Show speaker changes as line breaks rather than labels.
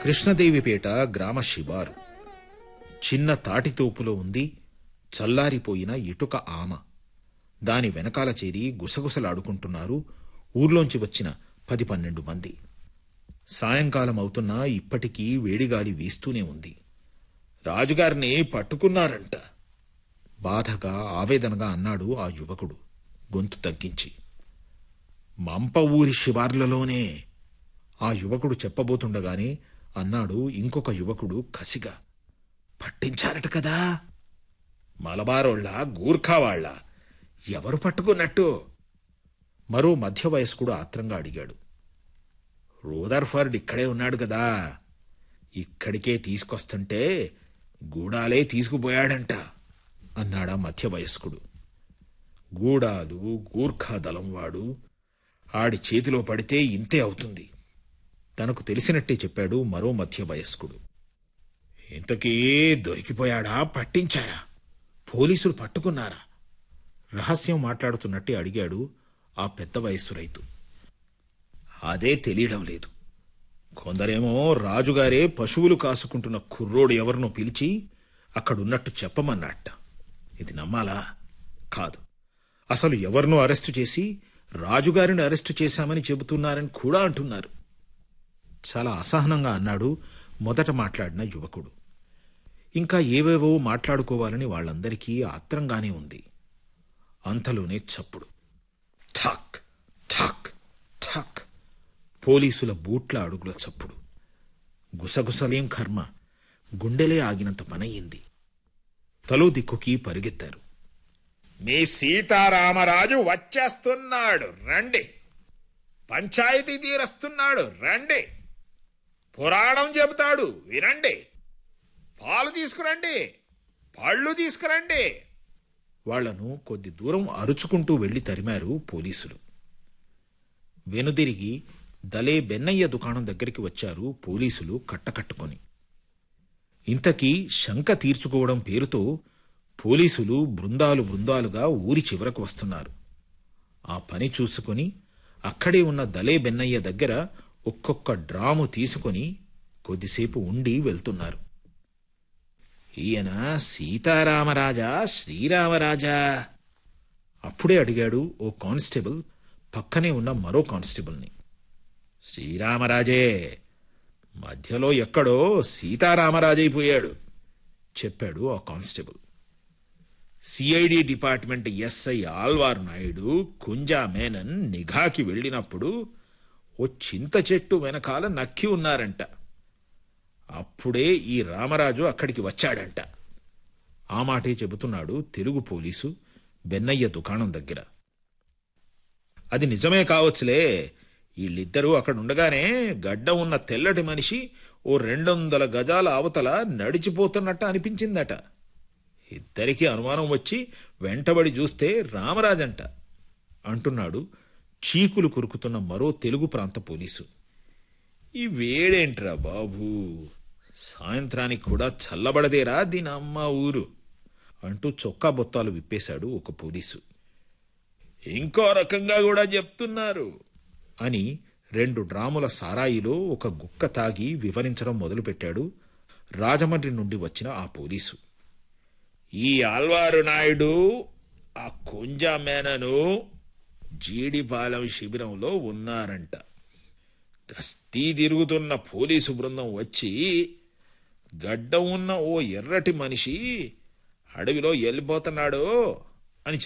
కృష్ణదేవిపేట గ్రామ శివారు చిన్న తాటితోపులో ఉంది చల్లారిపోయిన ఇటుక ఆమ దాని వెనకాల చేరి గుసగుసలాడుకుంటున్నారు ఊర్లోంచి వచ్చిన పది పన్నెండు మంది సాయంకాలం అవుతున్నా ఇప్పటికీ వేడిగాలి వీస్తూనే ఉంది రాజుగారిని పట్టుకున్నారంట బాధగా ఆవేదనగా అన్నాడు ఆ యువకుడు గొంతు తగ్గించి మంప ఊరి శివార్లలోనే ఆ యువకుడు చెప్పబోతుండగానే అన్నాడు ఇంకొక యువకుడు కసిగా పట్టించారట కదా మలబారోళ్ళ గూర్ఖా వాళ్ళ ఎవరు పట్టుకున్నట్టు మరో మధ్య వయస్కుడు ఆత్రంగా అడిగాడు రూదర్ఫర్డ్ ఇక్కడే ఉన్నాడు కదా ఇక్కడికే తీసుకొస్తుంటే గూడాలే తీసుకుపోయాడంట అన్నాడా మధ్య వయస్కుడు గూడాలు గూర్ఖా దళం వాడు ఆడి చేతిలో పడితే ఇంతే అవుతుంది తనకు తెలిసినట్టే చెప్పాడు మరో మధ్య వయస్కుడు ఇంతకీ దొరికిపోయాడా పట్టించారా పోలీసులు పట్టుకున్నారా రహస్యం మాట్లాడుతున్నట్టే అడిగాడు ఆ పెద్ద వయస్సు రైతు అదే తెలియడం లేదు కొందరేమో రాజుగారే పశువులు కాసుకుంటున్న కుర్రోడు ఎవరినో పిలిచి అక్కడున్నట్టు చెప్పమన్నట్ట ఇది నమ్మాలా కాదు అసలు ఎవరినో అరెస్టు చేసి రాజుగారిని అరెస్టు చేశామని చెబుతున్నారని కూడా అంటున్నారు చాలా అసహనంగా అన్నాడు మొదట మాట్లాడిన యువకుడు ఇంకా ఏవేవో మాట్లాడుకోవాలని వాళ్ళందరికీ ఆత్రంగానే ఉంది అంతలోనే చప్పుడు ఠాక్ ఠాక్ ఠాక్ పోలీసుల బూట్ల అడుగుల చప్పుడు గుసగుసలేం కర్మ గుండెలే ఆగినంత పనయ్యింది తలో దిక్కుకి పరిగెత్తారు మీ సీతారామరాజు వచ్చేస్తున్నాడు రండి పంచాయతీ తీరస్తున్నాడు రండి పురాణం చెబుతాడు వినండి పాలు తీసుకురండి పళ్ళు తీసుకురండి వాళ్లను కొద్ది దూరం అరుచుకుంటూ వెళ్లి తరిమారు పోలీసులు వెనుదిరిగి దలే బెన్నయ్య దుకాణం దగ్గరికి వచ్చారు పోలీసులు కట్టకట్టుకొని ఇంతకీ శంక తీర్చుకోవడం పేరుతో పోలీసులు బృందాలు బృందాలుగా ఊరి చివరకు వస్తున్నారు ఆ పని చూసుకొని అక్కడే ఉన్న దలే బెన్నయ్య దగ్గర ఒక్కొక్క డ్రాము తీసుకొని కొద్దిసేపు ఉండి వెళ్తున్నారు ఈయన సీతారామరాజా శ్రీరామరాజా అప్పుడే అడిగాడు ఓ కానిస్టేబుల్ పక్కనే ఉన్న మరో కానిస్టేబుల్ని శ్రీరామరాజే మధ్యలో ఎక్కడో సీతారామరాజైపోయాడు చెప్పాడు ఆ constable CID department SI Alwar Naidu Kunja Menon నిఘాకి వెళ్ళినప్పుడు ఓ చింత చెట్టు వెనకాల నక్కి ఉన్నారంట అప్పుడే ఈ రామరాజు అక్కడికి వచ్చాడంట ఆ మాటే చెబుతున్నాడు తెలుగు పోలీసు బెన్నయ్య దుకాణం దగ్గర అది నిజమే కావచ్చులే వీళ్ళిద్దరూ అక్కడ ఉండగానే గడ్డ ఉన్న తెల్లటి మనిషి ఓ రెండొందల గజాల అవతల నడిచిపోతున్నట్టు అనిపించిందట ఇద్దరికీ అనుమానం వచ్చి వెంటబడి చూస్తే రామరాజంట అంటున్నాడు చీకులు కురుకుతున్న మరో తెలుగు ప్రాంత పోలీసు ఈ వేడేంట్రా బాబూ సాయంత్రానికి కూడా చల్లబడదేరా దీని అమ్మ ఊరు అంటూ చొక్కా బొత్తాలు విప్పేశాడు ఒక పోలీసు ఇంకో రకంగా కూడా చెప్తున్నారు అని రెండు డ్రాముల సారాయిలో ఒక గుక్క తాగి వివరించడం మొదలుపెట్టాడు రాజమండ్రి నుండి వచ్చిన ఆ పోలీసు ఈ ఆల్వారు నాయుడు ఆ కుంజ మేనను జీడిపాలెం శిబిరంలో ఉన్నారంట గస్తీ తిరుగుతున్న పోలీసు బృందం వచ్చి గడ్డ ఉన్న ఓ ఎర్రటి మనిషి అడవిలో వెళ్ళిపోతున్నాడు